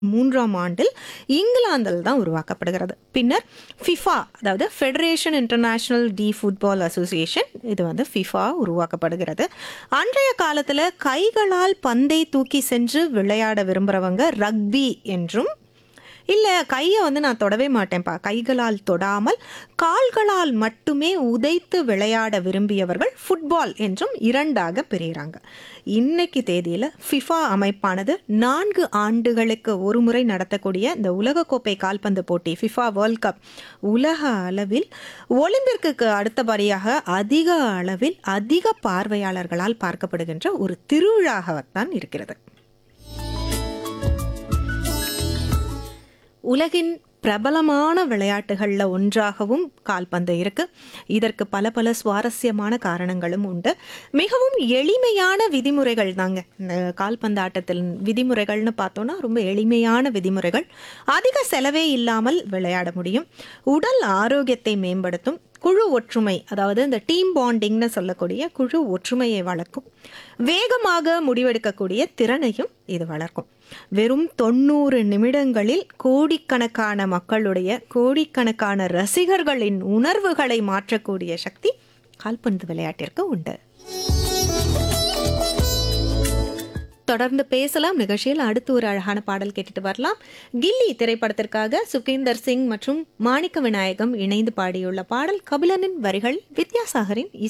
மூன்றாம் ஆண்டில் இங்கிலாந்தில் தான் உருவாக்கப்படுகிறது பின்னர் ஃபிஃபா அதாவது federation international de football association இது வந்து ஃபிஃபா உருவாக்கப்படுகிறது அன்றைய காலத்தில் கைகளால் பந்தை தூக்கி சென்று விளையாட விரும்புகிறவங்க ரக்பி என்றும் இல்லை கையை வந்து நான் தொடவே மாட்டேன்ப்பா கைகளால் தொடாமல் கால்களால் மட்டுமே உதைத்து விளையாட விரும்பியவர்கள் ஃபுட்பால் என்றும் இரண்டாக பிரிகிறாங்க இன்னைக்கு தேதியில் ஃபிஃபா அமைப்பானது நான்கு ஆண்டுகளுக்கு ஒரு முறை நடத்தக்கூடிய இந்த உலகக்கோப்பை கால்பந்து போட்டி ஃபிஃபா வேர்ல்ட் கப் உலக அளவில் ஒலிம்பிற்கு அடுத்தபடியாக அதிக அளவில் அதிக பார்வையாளர்களால் பார்க்கப்படுகின்ற ஒரு திருவிழாகத்தான் இருக்கிறது உலகின் பிரபலமான விளையாட்டுகளில் ஒன்றாகவும் கால்பந்து இருக்கு இதற்கு பல பல சுவாரஸ்யமான காரணங்களும் உண்டு மிகவும் எளிமையான விதிமுறைகள் தாங்க இந்த கால்பந்து ஆட்டத்தில் விதிமுறைகள்னு பார்த்தோன்னா ரொம்ப எளிமையான விதிமுறைகள் அதிக செலவே இல்லாமல் விளையாட முடியும் உடல் ஆரோக்கியத்தை மேம்படுத்தும் குழு ஒற்றுமை அதாவது இந்த டீம் பாண்டிங்னு சொல்லக்கூடிய குழு ஒற்றுமையை வளர்க்கும் வேகமாக முடிவெடுக்கக்கூடிய திறனையும் இது வளர்க்கும் வெறும் தொண்ணூறு நிமிடங்களில் கோடிக்கணக்கான மக்களுடைய கோடிக்கணக்கான ரசிகர்களின் உணர்வுகளை மாற்றக்கூடிய சக்தி கால்பந்து விளையாட்டிற்கு உண்டு தொடர்ந்து பேசலாம் நிகழ்ச்சியில் அடுத்து ஒரு அழகான பாடல் கேட்டுட்டு வரலாம் கில்லி திரைப்படத்திற்காக சுகேந்தர் சிங் மற்றும் மாணிக்க விநாயகம் இணைந்து பாடியுள்ள பாடல் கபிலனின் வரிகள் வித்யாசாகரின் இசை